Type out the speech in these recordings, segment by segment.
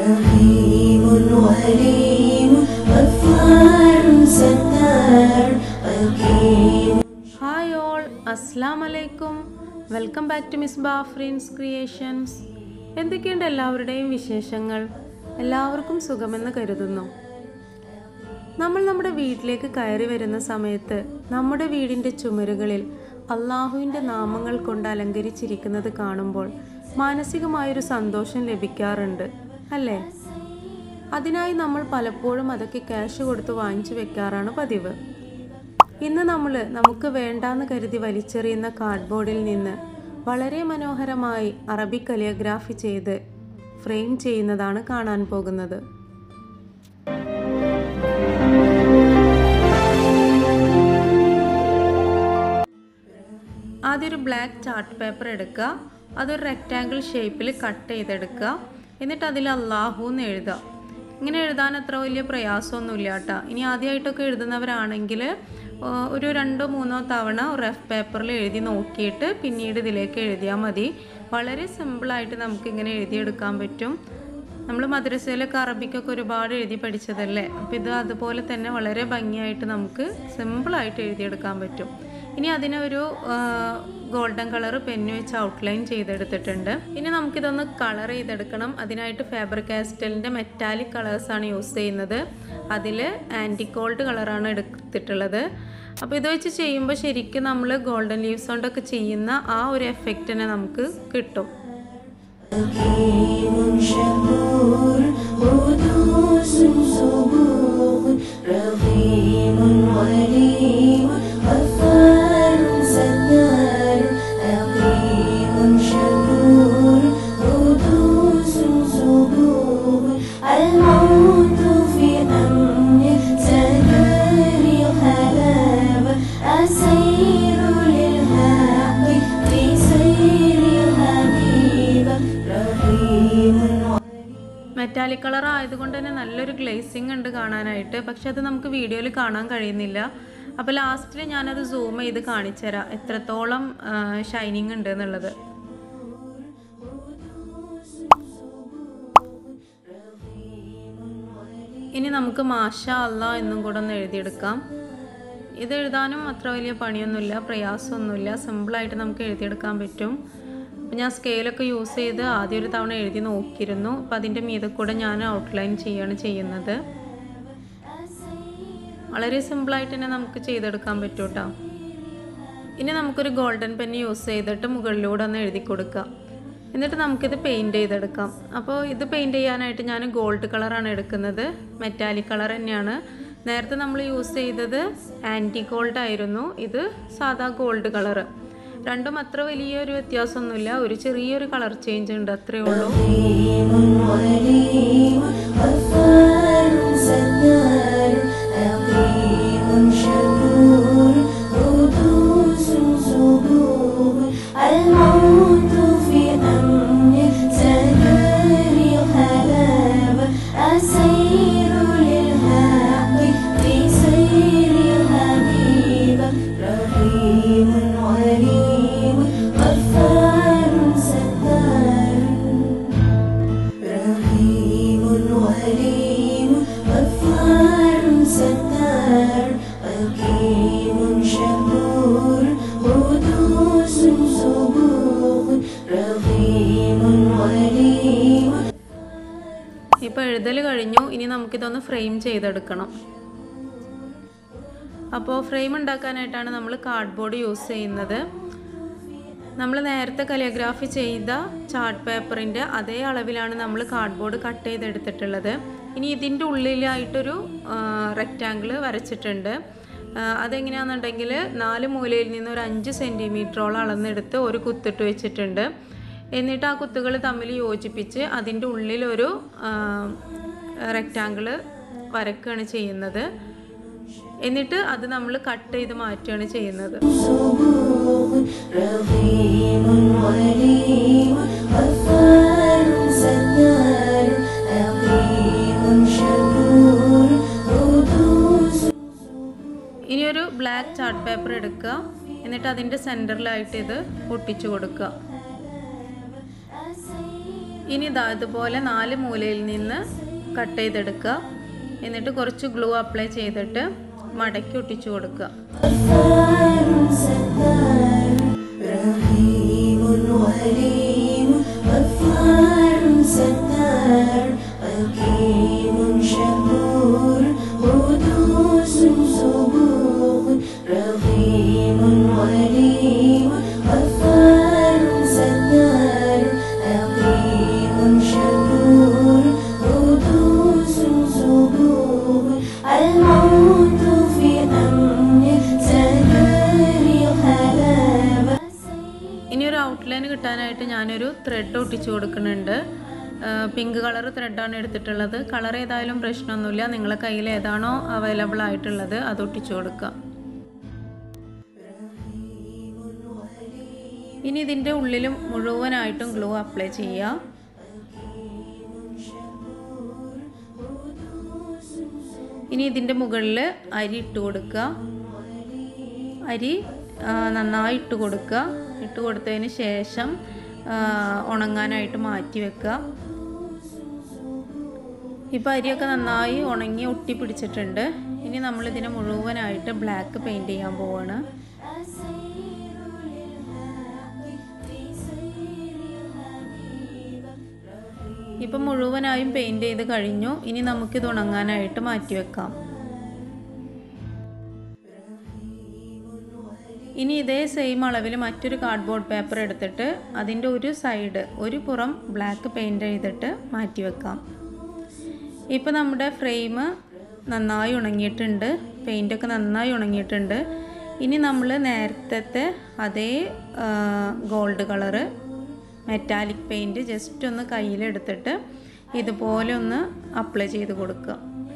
رحيم وليم غفار ستار حكيم hi all അസ്സാം വലൈക്കും welcome back to miss Bafreen's creations എന്തൊക്കെയുണ്ട് എല്ലാവരുടെയും വിശേഷങ്ങൾ എല്ലാവർക്കും സുഖമെന്ന് കരുതുന്നു നമ്മൾ നമ്മുടെ വീട്ടിലേക്ക് കയറി വരുന്ന സമയത്ത് നമ്മുടെ വീടിൻ്റെ ചുമരുകളിൽ അള്ളാഹുവിൻ്റെ നാമങ്ങൾ കൊണ്ട് അലങ്കരിച്ചിരിക്കുന്നത് കാണുമ്പോൾ മാനസികമായൊരു സന്തോഷം ലഭിക്കാറുണ്ട് അല്ലേ അതിനായി നമ്മൾ പലപ്പോഴും അതൊക്കെ ക്യാഷ് കൊടുത്ത് വാങ്ങിച്ചു വെക്കാറാണ് പതിവ് ഇന്ന് നമ്മൾ നമുക്ക് വേണ്ടാന്ന് കരുതി വലിച്ചെറിയുന്ന കാർഡ്ബോർഡിൽ നിന്ന് വളരെ മനോഹരമായി അറബിക് കലിയോഗ്രാഫി ചെയ്ത് ഫ്രെയിം ചെയ്യുന്നതാണ് കാണാൻ പോകുന്നത് ആദ്യം ഒരു ബ്ലാക്ക് ചാർട്ട് പേപ്പർ എടുക്കുക അതൊരു റെക്റ്റാങ്കിൾ ഷേപ്പിൽ കട്ട് ചെയ്തെടുക്കുക എന്നിട്ട് അതിൽ അള്ളാഹു എന്ന് എഴുതുക ഇങ്ങനെ എഴുതാൻ അത്ര വലിയ പ്രയാസമൊന്നുമില്ല കേട്ടോ ഇനി ആദ്യമായിട്ടൊക്കെ എഴുതുന്നവരാണെങ്കിൽ ആ, ഒരു രണ്ടോ മൂന്നോ തവണ റഫ് പേപ്പറിൽ എഴുതി നോക്കിയിട്ട് പിന്നീട് ഇതിലേക്ക് എഴുതിയാൽ മതി വളരെ സിമ്പിളായിട്ട് നമുക്കിങ്ങനെ എഴുതിയെടുക്കാൻ പറ്റും നമ്മൾ മദ്രസയിലൊക്കെ അറബിക്കൊക്കെ ഒരുപാട് എഴുതി പഠിച്ചതല്ലേ അപ്പോൾ ഇത് അതുപോലെ തന്നെ വളരെ ഭംഗിയായിട്ട് നമുക്ക് സിമ്പിളായിട്ട് എഴുതിയെടുക്കാൻ പറ്റും ഇനി അതിനെ ഒരു ഗോൾഡൻ കളർ പെന്ന് വെച്ച് ഔട്ട്ലൈൻ ചെയ്തെടുത്തിട്ടുണ്ട് ഇനി നമുക്കിതൊന്ന് കളർ ചെയ്തെടുക്കണം അതിനായിട്ട് ഫാബർ കാസ്റ്റലിൻ്റെ മെറ്റാലിക് കളേഴ്സാണ് യൂസ് ചെയ്യുന്നത് അതിൽ ആൻറ്റി ഗോൾഡ് കളറാണ് എടുത്തിട്ടുള്ളത് അപ്പോൾ ഇത് വെച്ച് ചെയ്യുമ്പോൾ ശരിക്കും നമ്മൾ ഗോൾഡൻ ലീവ്സ് കൊണ്ടൊക്കെ ചെയ്യുന്ന ആ ഒരു എഫക്റ്റിനെ നമുക്ക് കിട്ടും حكيم شكور قدوس صبور رحيم وليم غفار ستار حكيم شكور قدوس صبور الموت في أمن سكر حلاوة أسير للحق في سير حبيبة رحيم മെറ്റാലിക് കളർ ആയതുകൊണ്ട് തന്നെ നല്ലൊരു ഗ്ലേസിങ് ഉണ്ട് കാണാനായിട്ട് പക്ഷെ അത് നമുക്ക് വീഡിയോയിൽ കാണാൻ കഴിയുന്നില്ല അപ്പോൾ ലാസ്റ്റിൽ ഞാനത് സൂം ചെയ്ത് കാണിച്ചു തരാം എത്രത്തോളം ഷൈനിങ് ഉണ്ട് എന്നുള്ളത് ഇനി നമുക്ക് മാഷ അല്ല എന്നും കൂടെ ഒന്ന് എഴുതിയെടുക്കാം ഇത് എഴുതാനും അത്ര വലിയ പണിയൊന്നുമില്ല പ്രയാസമൊന്നുമില്ല സിമ്പിളായിട്ട് നമുക്ക് എഴുതിയെടുക്കാൻ പറ്റും അപ്പം ഞാൻ സ്കെയിലൊക്കെ യൂസ് ചെയ്ത് ആദ്യം ഒരു തവണ എഴുതി നോക്കിയിരുന്നു അപ്പം അതിൻ്റെ മീതെ കൂടെ ഞാൻ ഔട്ട്ലൈൻ ചെയ്യാണ് ചെയ്യുന്നത് വളരെ സിമ്പിളായിട്ട് തന്നെ നമുക്ക് ചെയ്തെടുക്കാൻ പറ്റും കേട്ടോ ഇനി നമുക്കൊരു ഗോൾഡൻ പെൻ യൂസ് ചെയ്തിട്ട് മുകളിലൂടെ ഒന്ന് എഴുതി കൊടുക്കാം എന്നിട്ട് നമുക്കിത് പെയിൻറ് ചെയ്തെടുക്കാം അപ്പോൾ ഇത് പെയിൻറ് ചെയ്യാനായിട്ട് ഞാൻ ഗോൾഡ് കളറാണ് എടുക്കുന്നത് മെറ്റാലിക് കളർ തന്നെയാണ് നേരത്തെ നമ്മൾ യൂസ് ചെയ്തത് ആൻറ്റി ഗോൾഡ് ആയിരുന്നു ഇത് സാധാ ഗോൾഡ് കളറ് രണ്ടും അത്ര വലിയൊരു വ്യത്യാസമൊന്നുമില്ല ഒരു ചെറിയൊരു കളർ ചേഞ്ച് ഉണ്ട് അത്രയേ ഉള്ളൂ رحيم وليم غفار ستار حكيم شكور قدوس صبور الموت في أمن سكر حلاوة أسير للحق في سير حبيبة رحيم وليم غفار ستار رحيم وليم غفار ستار حكيم شكور قدوس صبور رحيم وليم ഇപ്പോൾ എഴുതൽ കഴിഞ്ഞു ഇനി നമുക്കിതൊന്ന് ഫ്രെയിം ചെയ്തെടുക്കണം അപ്പോൾ ഫ്രെയിം ഉണ്ടാക്കാനായിട്ടാണ് നമ്മൾ കാർഡ്ബോർഡ് യൂസ് ചെയ്യുന്നത് നമ്മൾ നേരത്തെ കലിയോഗ്രാഫി ചെയ്ത ചാർട്ട് പേപ്പറിൻ്റെ അതേ അളവിലാണ് നമ്മൾ കാർഡ്ബോർഡ് കട്ട് ചെയ്തെടുത്തിട്ടുള്ളത് ഇനി ഇതിൻ്റെ ഉള്ളിലായിട്ടൊരു റെക്റ്റാങ്കിൾ വരച്ചിട്ടുണ്ട് ആ, അതെങ്ങനെയാണെന്നുണ്ടെങ്കിൽ നാല് മൂലയിൽ നിന്ന് ഒരു അഞ്ച് സെൻറ്റിമീറ്ററോളം അളന്നെടുത്ത് ഒരു കുത്തിട്ട് വെച്ചിട്ടുണ്ട് എന്നിട്ട് ആ കുത്തുകൾ തമ്മിൽ യോജിപ്പിച്ച് അതിൻ്റെ ഉള്ളിലൊരു റെക്റ്റാങ്കിൾ വരക്കുകയാണ് ചെയ്യുന്നത് എന്നിട്ട് അത് നമ്മൾ കട്ട് ചെയ്ത് മാറ്റുകയാണ് ചെയ്യുന്നത് صبور رحيم وليم غفار ستار حكيم شكور قدوس ഇനി ഒരു ബ്ലാക്ക് ചാർട്ട് പേപ്പർ എടുക്കുക എന്നിട്ട് അതിൻ്റെ സെൻറ്ററിലായിട്ട് ഇത് ഒട്ടിച്ചു കൊടുക്കുക ഇനി ഇതാ ഇതുപോലെ നാല് മൂലയിൽ നിന്ന് കട്ട് ചെയ്തെടുക്കുക എന്നിട്ട് കുറച്ച് ഗ്ലൂ അപ്ലൈ ചെയ്തിട്ട് മടക്കി ഒട്ടിച്ചു കൊടുക്കുക غفار ستار رحيم وليم غفار ستار حكيم شكور قدوس سبوح رحيم وليم غفار ستار حكيم شكور قدوس سبوح الموت في أمن سكري حلاوة ഇനി ഒരു ഔട്ട്ലൈൻ കിട്ടാനായിട്ട് ഞാനൊരു ത്രെഡ് ഒട്ടിച്ചു കൊടുക്കുന്നുണ്ട് പിങ്ക് കളർ ത്രെഡാണ് എടുത്തിട്ടുള്ളത് കളർ ഏതായാലും പ്രശ്നമൊന്നുമില്ല നിങ്ങളെ കയ്യിൽ ഏതാണോ അവൈലബിൾ ആയിട്ടുള്ളത് അത് ഒട്ടിച്ചു കൊടുക്കുക ഇനി ഇതിൻ്റെ ഉള്ളിലും മുഴുവനായിട്ടും ഗ്ലൂ അപ്ലൈ ചെയ്യുക ഇനി ഇതിൻ്റെ മുകളിൽ അരി ഇട്ട് കൊടുക്കുക അരി ആ, നന്നായി ഇട്ട് കൊടുക്കുക ഇട്ട് കൊടുത്തതിന് ശേഷം ആ, ഉണങ്ങാനായിട്ട് മാറ്റി വെക്കുക ഇപ്പോൾ അരിയൊക്കെ നന്നായി ഉണങ്ങി ഒട്ടി പിടിച്ചിട്ടുണ്ട് ഇനി നമ്മളിതിനെ മുഴുവനായിട്ട് ബ്ലാക്ക് പെയിൻറ് ചെയ്യാൻ പോവാണ് ഇപ്പം മുഴുവനായും പെയിൻറ് ചെയ്ത് കഴിഞ്ഞു ഇനി നമുക്കിത് ഉണങ്ങാനായിട്ട് മാറ്റി വെക്കാം ഇനി ഇതേ സെയിം അളവിൽ മറ്റൊരു കാർഡ്ബോർഡ് പേപ്പർ എടുത്തിട്ട് അതിൻ്റെ ഒരു സൈഡ് ഒരു പുറം ബ്ലാക്ക് പെയിൻറ് ചെയ്തിട്ട് മാറ്റി വെക്കാം ഇപ്പോൾ നമ്മുടെ ഫ്രെയിം നന്നായി ഉണങ്ങിയിട്ടുണ്ട് പെയിൻ്റൊക്കെ നന്നായി ഉണങ്ങിയിട്ടുണ്ട് ഇനി നമ്മൾ നേരത്തെ അതേ gold colour metallic paint just ഒന്ന് കയ്യിലെടുത്തിട്ട് ഇതുപോലെ ഒന്ന് അപ്ലൈ ചെയ്ത് കൊടുക്കുക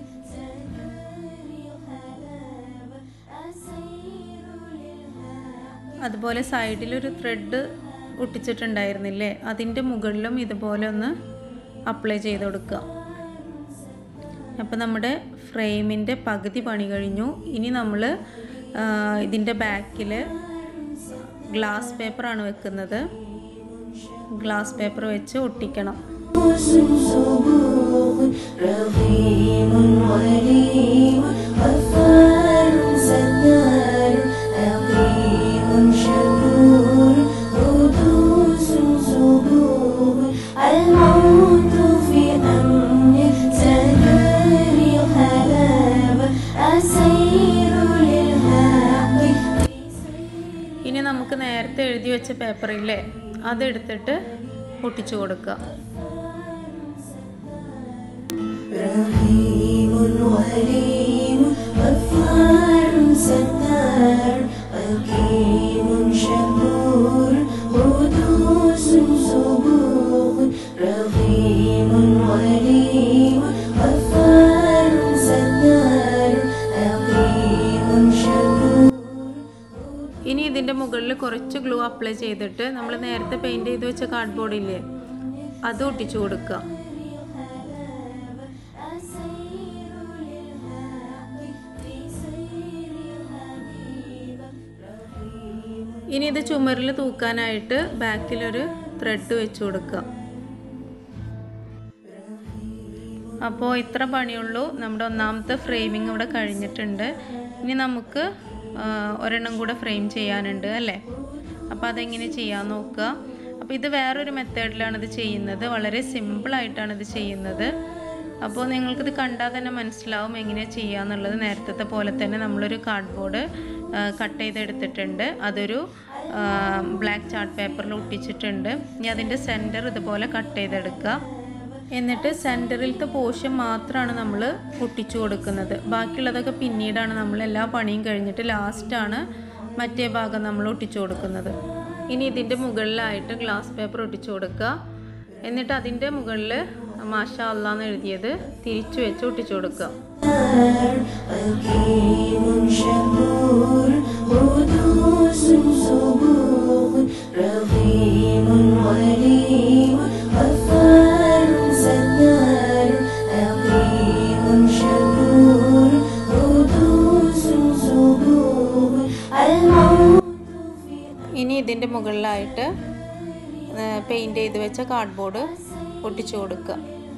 അതുപോലെ സൈഡിലൊരു ത്രെഡ് ഒട്ടിച്ചിട്ടുണ്ടായിരുന്നില്ലേ അതിൻ്റെ മുകളിലും ഇതുപോലെ ഒന്ന് അപ്ലൈ ചെയ്ത് കൊടുക്കുക അപ്പോൾ നമ്മുടെ ഫ്രെയിമിൻ്റെ പകുതി പണി കഴിഞ്ഞു ഇനി നമ്മൾ ഇതിൻ്റെ ബാക്കിൽ ഗ്ലാസ് പേപ്പറാണ് വെക്കുന്നത് ഗ്ലാസ് പേപ്പർ വെച്ച് ഒട്ടിക്കണം قدوس سبوح رحيم وليم غفار ستار حكيم شكور قدوس سبوح الموت في أمن سكري حلاوة أسير للحق ഇനി നമുക്ക് നേരത്തെ എഴുതി വെച്ച പേപ്പറില്ലേ അതെടുത്തിട്ട് ഒട്ടിച്ചു കൊടുക്കുക رحيم وليم غفار ستار حكيم شكور قدوس سبوح رحيم وليم غفار ستار حكيم شكور ഇനി ഇതിൻ്റെ മുകളിൽ കുറച്ച് ഗ്ലൂ അപ്ലൈ ചെയ്തിട്ട് നമ്മൾ നേരത്തെ പെയിൻറ് ചെയ്ത് വെച്ച കാർഡ്ബോർഡ് ഇല്ലേ അത് ഒട്ടിച്ചു കൊടുക്കുക ഇനി ഇത് ചുമരിൽ തൂക്കാനായിട്ട് ബാക്കിലൊരു ത്രെഡ് വെച്ച് കൊടുക്കുക അപ്പോൾ ഇത്ര പണിയുള്ളൂ നമ്മുടെ ഒന്നാമത്തെ ഫ്രെയിമിങ് ഇവിടെ കഴിഞ്ഞിട്ടുണ്ട് ഇനി നമുക്ക് ആ, ഒരെണ്ണം കൂടെ ഫ്രെയിം ചെയ്യാനുണ്ട് അല്ലേ അപ്പോൾ അതെങ്ങനെ ചെയ്യാൻ നോക്കുക അപ്പോൾ ഇത് വേറൊരു മെത്തേഡിലാണ് ഇത് ചെയ്യുന്നത് വളരെ സിമ്പിളായിട്ടാണ് ഇത് ചെയ്യുന്നത് അപ്പോൾ നിങ്ങൾക്കിത് കണ്ടാൽ തന്നെ മനസ്സിലാവും എങ്ങനെയാണ് ചെയ്യാന്നുള്ളത് നേരത്തെ പോലെ തന്നെ നമ്മളൊരു കാർഡ്ബോർഡ് കട്ട് ചെയ്തെടുത്തിട്ടുണ്ട് അതൊരു ബ്ലാക്ക് ചാർട്ട് പേപ്പറിൽ ഒട്ടിച്ചിട്ടുണ്ട് ഇനി അതിൻ്റെ സെൻറ്റർ ഇതുപോലെ കട്ട് ചെയ്തെടുക്കുക എന്നിട്ട് സെൻറ്ററിലത്തെ പോർഷൻ മാത്രമാണ് നമ്മൾ ഒട്ടിച്ചു കൊടുക്കുന്നത് ബാക്കിയുള്ളതൊക്കെ പിന്നീടാണ് നമ്മൾ എല്ലാ പണിയും കഴിഞ്ഞിട്ട് ലാസ്റ്റാണ് മറ്റേ ഭാഗം നമ്മൾ ഒട്ടിച്ചു കൊടുക്കുന്നത് ഇനി ഇതിൻ്റെ മുകളിലായിട്ട് ഗ്ലാസ് പേപ്പർ ഒട്ടിച്ചു കൊടുക്കുക എന്നിട്ട് അതിൻ്റെ മുകളിൽ മാഷാ അള്ളാന്ന് എഴുതിയത് തിരിച്ചു വെച്ച് ഒട്ടിച്ചു കൊടുക്കുക حكيم شكور قدوس سبوح رحيم وليم غفار ستار حكيم شكور قدوس سبوح الموت ഇനി ഇതിൻ്റെ മുകളിലായിട്ട് പെയിൻറ് ചെയ്ത് വെച്ച കാർഡ്ബോർഡ് ഒട്ടിച്ചു കൊടുക്കുക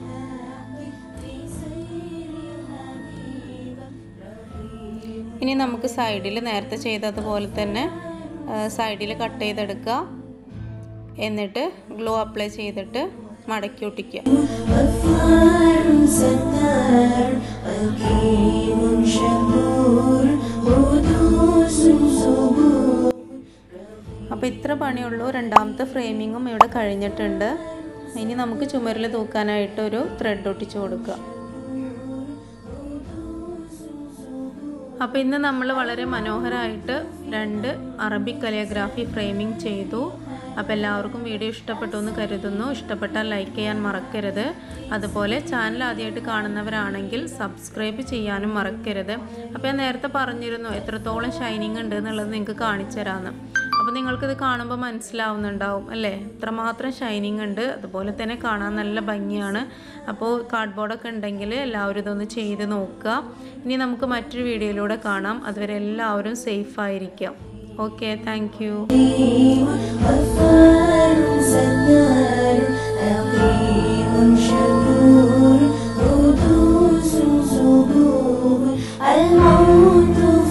ഇനി നമുക്ക് സൈഡിൽ നേരത്തെ ചെയ്തതുപോലെ തന്നെ സൈഡിൽ കട്ട് ചെയ്തെടുക്കുക എന്നിട്ട് ഗ്ലൂ അപ്ലൈ ചെയ്തിട്ട് മടക്കി ഒട്ടിക്കുക غفار ستار حكيم شكور قدوس صبور അപ്പോൾ ഇത്ര പണിയുള്ളൂ രണ്ടാമത്തെ ഫ്രെയിമിങ്ങും ഇവിടെ കഴിഞ്ഞിട്ടുണ്ട് ഇനി നമുക്ക് ചുമരിൽ തൂക്കാനായിട്ട് ഒരു ത്രെഡ് ഒട്ടിച്ചു കൊടുക്കുക അപ്പോൾ ഇന്ന് നമ്മൾ വളരെ മനോഹരമായിട്ട് രണ്ട് അറബിക് കലിയോഗ്രാഫി ഫ്രെയിമിംഗ് ചെയ്തു അപ്പോൾ എല്ലാവർക്കും വീഡിയോ ഇഷ്ടപ്പെട്ടു എന്ന് കരുതുന്നു ഇഷ്ടപ്പെട്ടാൽ ലൈക്ക് ചെയ്യാൻ മറക്കരുത് അതുപോലെ ചാനൽ ആദ്യമായിട്ട് കാണുന്നവരാണെങ്കിൽ സബ്സ്ക്രൈബ് ചെയ്യാനും മറക്കരുത് അപ്പോൾ ഞാൻ നേരത്തെ പറഞ്ഞിരുന്നു എത്രത്തോളം ഷൈനിങ് ഉണ്ട് എന്നുള്ളത് നിങ്ങൾക്ക് കാണിച്ചു തരാമെന്ന് അപ്പോൾ നിങ്ങൾക്കിത് കാണുമ്പോൾ മനസ്സിലാവുന്നുണ്ടാവും അല്ലേ എത്രമാത്രം ഷൈനിങ് ഉണ്ട് അതുപോലെ തന്നെ കാണാൻ നല്ല ഭംഗിയാണ് അപ്പോൾ കാർഡ്ബോർഡൊക്കെ ഉണ്ടെങ്കിൽ എല്ലാവരും ഇതൊന്ന് ചെയ്ത് നോക്കുക ഇനി നമുക്ക് മറ്റൊരു വീഡിയോയിലൂടെ കാണാം അതുവരെ എല്ലാവരും സേഫ് ആയിരിക്കാം ഓക്കെ താങ്ക് യു